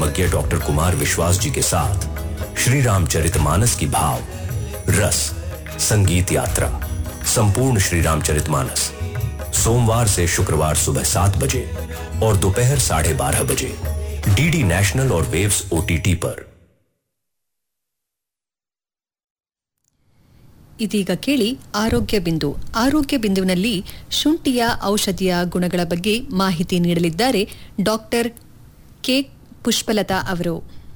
धर्मज्ञ डॉक्टर कुमार विश्वास जी के साथ श्री रामचरितमानस की भाव रस संगीत यात्रा संपूर्ण श्री रामचरितमानस सोमवार से शुक्रवार सुबह सात बजे और दोपहर साढ़े बारह बजे डीडी नेशनल और वेव्स ओटीटी पर ಇದೀಗ ಕೇಳಿ ಆರೋಗ್ಯ ಬಿಂದು ಆರೋಗ್ಯ ಬಿಂದುವಿನಲ್ಲಿ ಶುಂಠಿಯ ಔಷಧಿಯ ಗುಣಗಳ ಬಗ್ಗೆ ಮಾಹಿತಿ ನೀಡಲಿದ್ದಾರೆ ಡಾಕ್ಟರ್ ಕೆ ಪುಷ್ಪಲತಾ ಅವರು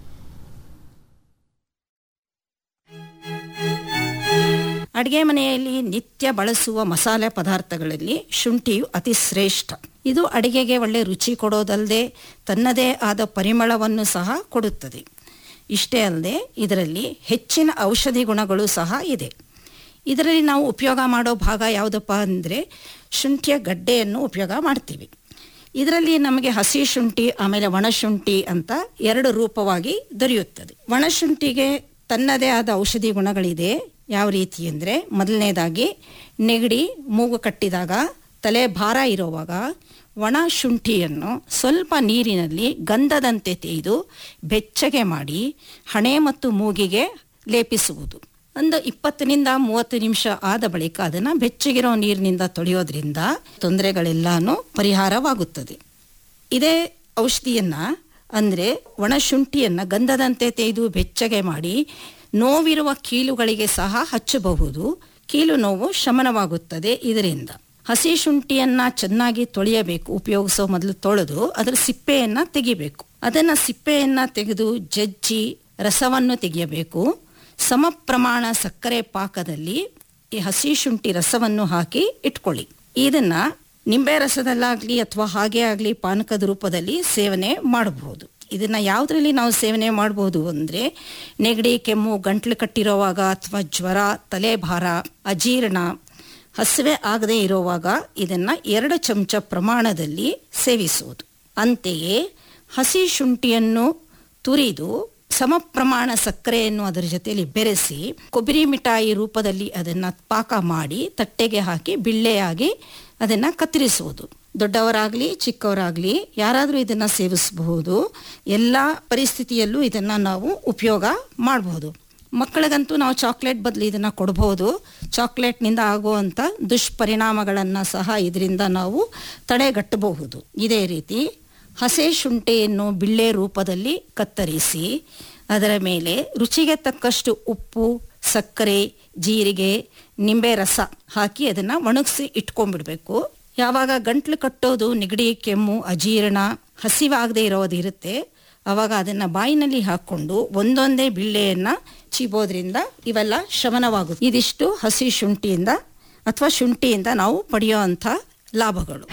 ಅಡುಗೆ ಮನೆಯಲ್ಲಿ ನಿತ್ಯ ಬಳಸುವ ಮಸಾಲೆ ಪದಾರ್ಥಗಳಲ್ಲಿ ಶುಂಠಿಯು ಅತಿ ಶ್ರೇಷ್ಠ ಇದು ಅಡಿಗೆಗೆ ಒಳ್ಳೆ ರುಚಿ ಕೊಡೋದಲ್ಲದೆ ತನ್ನದೇ ಆದ ಪರಿಮಳವನ್ನು ಸಹ ಕೊಡುತ್ತದೆ ಇಷ್ಟೇ ಅಲ್ಲದೆ ಇದರಲ್ಲಿ ಹೆಚ್ಚಿನ ಔಷಧಿ ಗುಣಗಳು ಸಹ ಇದೆ ಇದರಲ್ಲಿ ನಾವು ಉಪಯೋಗ ಮಾಡೋ ಭಾಗ ಯಾವುದಪ್ಪ ಅಂದರೆ ಶುಂಠಿಯ ಗಡ್ಡೆಯನ್ನು ಉಪಯೋಗ ಮಾಡ್ತೀವಿ ಇದರಲ್ಲಿ ನಮಗೆ ಹಸಿ ಶುಂಠಿ ಆಮೇಲೆ ಒಣಶುಂಠಿ ಅಂತ ಎರಡು ರೂಪವಾಗಿ ದೊರೆಯುತ್ತದೆ ಒಣಶುಂಠಿಗೆ ತನ್ನದೇ ಆದ ಔಷಧಿ ಗುಣಗಳಿದೆ ಯಾವ ರೀತಿ ಅಂದರೆ ಮೊದಲನೇದಾಗಿ ನೆಗಡಿ ಮೂಗು ಕಟ್ಟಿದಾಗ ತಲೆ ಭಾರ ಇರುವಾಗ ಒಣ ಶುಂಠಿಯನ್ನು ಸ್ವಲ್ಪ ನೀರಿನಲ್ಲಿ ಗಂಧದಂತೆ ತೆಗೆದು ಬೆಚ್ಚಗೆ ಮಾಡಿ ಹಣೆ ಮತ್ತು ಮೂಗಿಗೆ ಲೇಪಿಸುವುದು ಒಂದು ಇಪ್ಪತ್ತರಿಂದ ಮೂವತ್ತು ನಿಮಿಷ ಆದ ಬಳಿಕ ಅದನ್ನು ಬೆಚ್ಚಗಿರೋ ನೀರಿನಿಂದ ತೊಳೆಯೋದ್ರಿಂದ ತೊಂದರೆಗಳೆಲ್ಲಾನು ಪರಿಹಾರವಾಗುತ್ತದೆ ಇದೇ ಔಷಧಿಯನ್ನು ಅಂದರೆ ಒಣಶುಂಠಿಯನ್ನು ಗಂಧದಂತೆ ತೆಗೆದು ಬೆಚ್ಚಗೆ ಮಾಡಿ ನೋವಿರುವ ಕೀಲುಗಳಿಗೆ ಸಹ ಹಚ್ಚಬಹುದು ಕೀಲು ನೋವು ಶಮನವಾಗುತ್ತದೆ ಇದರಿಂದ ಹಸಿ ಶುಂಠಿಯನ್ನ ಚೆನ್ನಾಗಿ ತೊಳೆಯಬೇಕು ಉಪಯೋಗಿಸೋ ಮೊದಲು ತೊಳೆದು ಅದರ ಸಿಪ್ಪೆಯನ್ನ ತೆಗಿಬೇಕು ಅದನ್ನ ಸಿಪ್ಪೆಯನ್ನ ತೆಗೆದು ಜಜ್ಜಿ ರಸವನ್ನು ತೆಗೆಯಬೇಕು ಸಮ ಪ್ರಮಾಣ ಸಕ್ಕರೆ ಪಾಕದಲ್ಲಿ ಈ ಹಸಿ ಶುಂಠಿ ರಸವನ್ನು ಹಾಕಿ ಇಟ್ಕೊಳ್ಳಿ ಇದನ್ನ ನಿಂಬೆ ರಸದಲ್ಲಾಗ್ಲಿ ಅಥವಾ ಹಾಗೆ ಆಗಲಿ ಪಾನಕದ ರೂಪದಲ್ಲಿ ಸೇವನೆ ಮಾಡಬಹುದು ಇದನ್ನ ಯಾವುದರಲ್ಲಿ ನಾವು ಸೇವನೆ ಮಾಡಬಹುದು ಅಂದರೆ ನೆಗಡಿ ಕೆಮ್ಮು ಗಂಟ್ಲು ಕಟ್ಟಿರೋವಾಗ ಅಥವಾ ಜ್ವರ ತಲೆಭಾರ ಅಜೀರ್ಣ ಹಸಿವೆ ಆಗದೇ ಇರುವಾಗ ಇದನ್ನು ಎರಡು ಚಮಚ ಪ್ರಮಾಣದಲ್ಲಿ ಸೇವಿಸುವುದು ಅಂತೆಯೇ ಹಸಿ ಶುಂಠಿಯನ್ನು ತುರಿದು ಸಮ ಪ್ರಮಾಣ ಸಕ್ಕರೆಯನ್ನು ಅದರ ಜೊತೆಯಲ್ಲಿ ಬೆರೆಸಿ ಕೊಬ್ಬರಿ ಮಿಠಾಯಿ ರೂಪದಲ್ಲಿ ಅದನ್ನು ಪಾಕ ಮಾಡಿ ತಟ್ಟೆಗೆ ಹಾಕಿ ಬಿಳ್ಳೆಯಾಗಿ ಅದನ್ನು ಕತ್ತರಿಸುವುದು ದೊಡ್ಡವರಾಗಲಿ ಚಿಕ್ಕವರಾಗಲಿ ಯಾರಾದರೂ ಇದನ್ನು ಸೇವಿಸಬಹುದು ಎಲ್ಲ ಪರಿಸ್ಥಿತಿಯಲ್ಲೂ ಇದನ್ನು ನಾವು ಉಪಯೋಗ ಮಾಡಬಹುದು ಮಕ್ಕಳಿಗಂತೂ ನಾವು ಚಾಕ್ಲೇಟ್ ಬದಲು ಇದನ್ನು ಕೊಡಬಹುದು ಚಾಕ್ಲೇಟ್ನಿಂದ ಆಗುವಂಥ ದುಷ್ಪರಿಣಾಮಗಳನ್ನು ಸಹ ಇದರಿಂದ ನಾವು ತಡೆಗಟ್ಟಬಹುದು ಇದೇ ರೀತಿ ಹಸೆ ಶುಂಠಿಯನ್ನು ಬಿಳ್ಳೆ ರೂಪದಲ್ಲಿ ಕತ್ತರಿಸಿ ಅದರ ಮೇಲೆ ರುಚಿಗೆ ತಕ್ಕಷ್ಟು ಉಪ್ಪು ಸಕ್ಕರೆ ಜೀರಿಗೆ ನಿಂಬೆ ರಸ ಹಾಕಿ ಅದನ್ನು ಒಣಗಿಸಿ ಇಟ್ಕೊಂಡ್ಬಿಡ್ಬೇಕು ಯಾವಾಗ ಗಂಟ್ಲು ಕಟ್ಟೋದು ನೆಗಡಿ ಕೆಮ್ಮು ಅಜೀರ್ಣ ಹಸಿವಾಗದೇ ಇರೋದು ಇರುತ್ತೆ ಆವಾಗ ಅದನ್ನು ಬಾಯಿನಲ್ಲಿ ಹಾಕ್ಕೊಂಡು ಒಂದೊಂದೇ ಬಿಳ್ಳೆಯನ್ನು ಚೀಬೋದ್ರಿಂದ ಇವೆಲ್ಲ ಶಮನವಾಗುತ್ತೆ ಇದಿಷ್ಟು ಹಸಿ ಶುಂಠಿಯಿಂದ ಅಥವಾ ಶುಂಠಿಯಿಂದ ನಾವು ಪಡೆಯುವಂಥ ಲಾಭಗಳು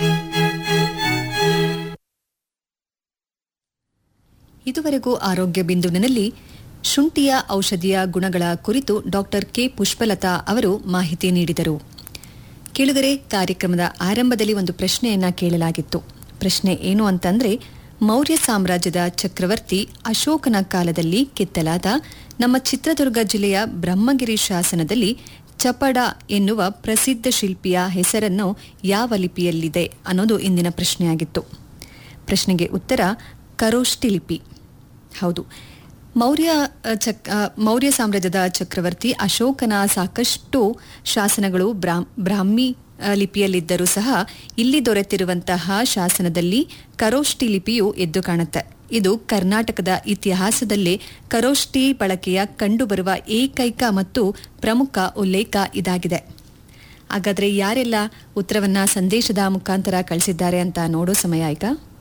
ಇದುವರೆಗೂ ಆರೋಗ್ಯ ಬಿಂದುವಿನಲ್ಲಿ ಶುಂಠಿಯ ಔಷಧಿಯ ಗುಣಗಳ ಕುರಿತು ಡಾಕ್ಟರ್ ಕೆ ಪುಷ್ಪಲತಾ ಅವರು ಮಾಹಿತಿ ನೀಡಿದರು ಕೇಳುಗರೆ ಕಾರ್ಯಕ್ರಮದ ಆರಂಭದಲ್ಲಿ ಒಂದು ಪ್ರಶ್ನೆಯನ್ನ ಕೇಳಲಾಗಿತ್ತು ಪ್ರಶ್ನೆ ಏನು ಅಂತಂದ್ರೆ ಮೌರ್ಯ ಸಾಮ್ರಾಜ್ಯದ ಚಕ್ರವರ್ತಿ ಅಶೋಕನ ಕಾಲದಲ್ಲಿ ಕೆತ್ತಲಾದ ನಮ್ಮ ಚಿತ್ರದುರ್ಗ ಜಿಲ್ಲೆಯ ಬ್ರಹ್ಮಗಿರಿ ಶಾಸನದಲ್ಲಿ ಚಪಡ ಎನ್ನುವ ಪ್ರಸಿದ್ಧ ಶಿಲ್ಪಿಯ ಹೆಸರನ್ನು ಯಾವ ಲಿಪಿಯಲ್ಲಿದೆ ಅನ್ನೋದು ಇಂದಿನ ಪ್ರಶ್ನೆಯಾಗಿತ್ತು ಪ್ರಶ್ನೆಗೆ ಉತ್ತರ ಕರೋಷ್ಟಿ ಲಿಪಿ ಹೌದು ಮೌರ್ಯ ಅ, ಚಕ್ ಅ, ಮೌರ್ಯ ಸಾಮ್ರಾಜ್ಯದ ಚಕ್ರವರ್ತಿ ಅಶೋಕನ ಸಾಕಷ್ಟು ಶಾಸನಗಳು ಬ್ರಾಹ್ ಬ್ರಾಹ್ಮಿ ಅ, ಲಿಪಿಯಲ್ಲಿದ್ದರೂ ಸಹ ಇಲ್ಲಿ ದೊರೆತಿರುವಂತಹ ಶಾಸನದಲ್ಲಿ ಕರೋಷ್ಟಿ ಲಿಪಿಯು ಎದ್ದು ಕಾಣುತ್ತೆ ಇದು ಕರ್ನಾಟಕದ ಇತಿಹಾಸದಲ್ಲೇ ಕರೋಷ್ಟಿ ಬಳಕೆಯ ಕಂಡುಬರುವ ಏಕೈಕ ಮತ್ತು ಪ್ರಮುಖ ಉಲ್ಲೇಖ ಇದಾಗಿದೆ ಹಾಗಾದ್ರೆ ಯಾರೆಲ್ಲ ಉತ್ತರವನ್ನ ಸಂದೇಶದ ಮುಖಾಂತರ ಕಳಿಸಿದ್ದಾರೆ ಅಂತ ನೋಡೋ ಸಮಯ ಈಗ